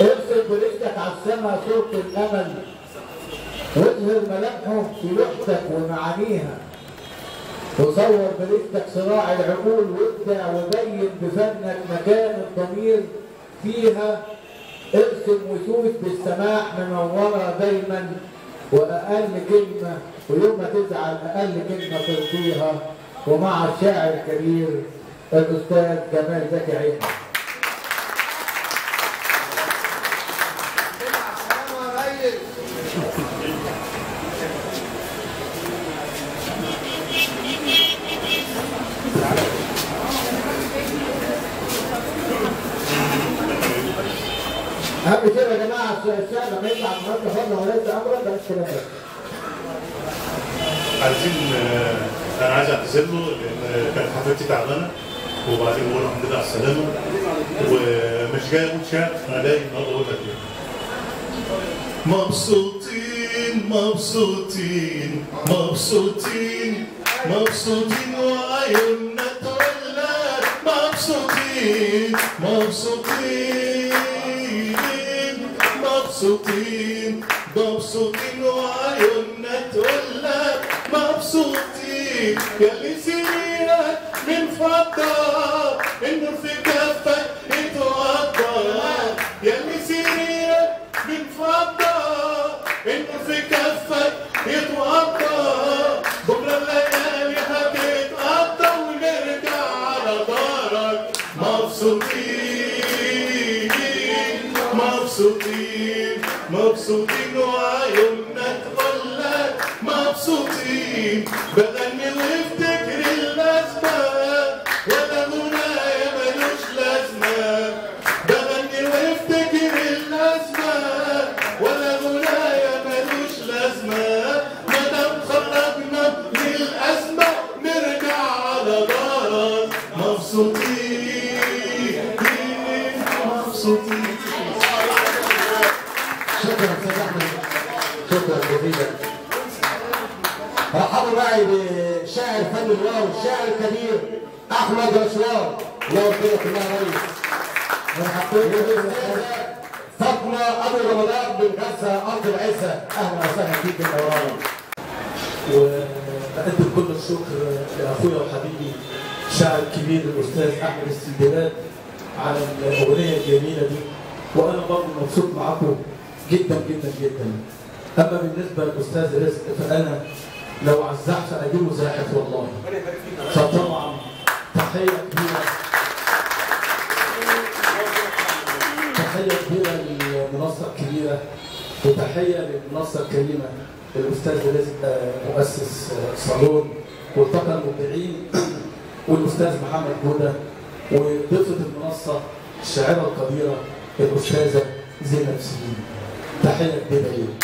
ارسل برجلك على السماء صورة الأمل واظهر ملامحه في لوحتك ومعانيها وصور برجلك صراع العقول وابدع وبين بفنك مكان الضمير فيها ارسم وشوش بالسماح منورة دايما وأقل كلمة ويوم ما تزعل أقل كلمة تلقيها ومع الشاعر الكبير الأستاذ جمال زكي عيد أهم شيء يا جماعة الشعب لما يطلع النهارده حر وليس أمرا ده مش كلام بس. عايزين آه، انا عايز اعتذر له لان كانت حفلتي تعبانه وبعدين بقول له الحمد لله على السلامه ومش جاي اقول شعر انا جاي النهارده اقول لك ايه مبسوطين مبسوطين مبسوطين مبسوطين وعيوننا تولد مبسوطين مبسوطين مبسوطين مبسوطين وعيوننا تولد مبسوطين ياللي سريرك من فضة النور في كفك يتوضى ياللي سريرك من فضة النور في كفك يتوضى بكرة الليالي هتتقضى ونرجع على دارك مبسوطين مبسوطين مبسوطين وعيوننا تقولك مبسوطين بغني وافتكر اللازمة ولا غنايا ملوش لازمة بغني وافتكر اللازمة ولا غنايا ملوش لازمة مادام خرجنا من الأزمة نرجع على دارك مبسوطين مبسوطين شكرا أستاذ أحمد شكرا جزيلا رحبوا معي بشاعر فن الواو الشاعر الكبير أحمد رشوان الله يبارك الله يا ريس مرحبا بالأستاذة فاطمة أبو رمضان من غزة أرض العزة أهلا وسهلا بيك يا مولانا وبقدم كل الشكر لاخويا وحبيبي الشاعر الكبير الاستاذ احمد السندباد على الاغنيه الجميله دي وانا برضه مبسوط معاكم جدا جدا جدا اما بالنسبه للاستاذ رزق فانا لو عزحت اجيبه زاحف والله فطبعا تحيه كبيره تحيه كبيره للمنصه الكبيره وتحيه للمنصه الكريمه الاستاذ رزق آه، مؤسس آه، صالون والطاقه المبدعين والاستاذ محمد جوده وضيفه المنصه الشاعره القديره الاستاذه زينب سليم تحيه كبيره ليهم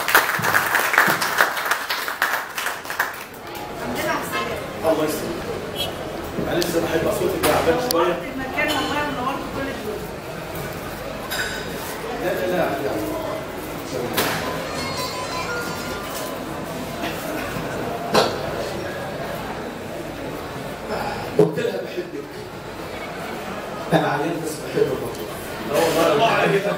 الله يسلمك معلش انا بحب صوتك تعبان شويه المكان والله منورت كل الدنيا لا لا لا لا قلت لها بحبك انا عيان بس بحب الله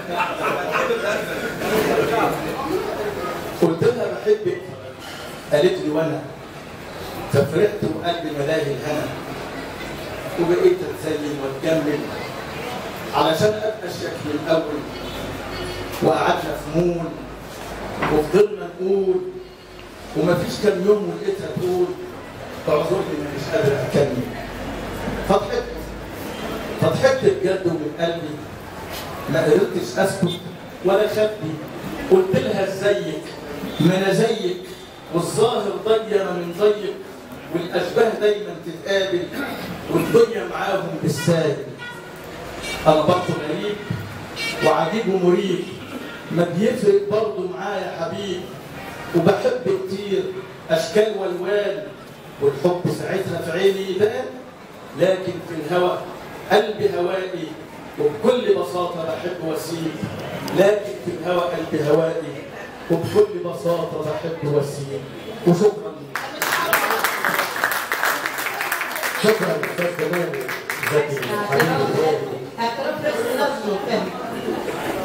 قلت لها بحبك قالت لي وانا ففرحت وقلبي ملاهي الهنا وبقيت اتزين واتجمل علشان ابقى الشكل الاول وقعدنا في مول وفضلنا نقول ومفيش كام يوم ولقيتها تقول اعذرني انا مش قادر اكمل فضحكت فضحكت بجد ومن قلبي ما قدرتش اسكت ولا خبي قلت لها ازيك ما انا زيك والظاهر ضيق من ضيق والاشباه دايما تتقابل والدنيا معاهم بالسالب انا برضه غريب وعجيب ومريب ما بيفرق برضه معايا حبيب وبحب كتير اشكال والوان والحب ساعتها في عيني يبان لكن في الهوى قلبي هوائي وبكل بساطة بحب وسيم لكن في الهوى قلبي هوائي وبكل بساطة بحب وسيم وشكرا شكرا أستاذ جمال زكي حبيبي الغالي اعتراف بس نفسه فهم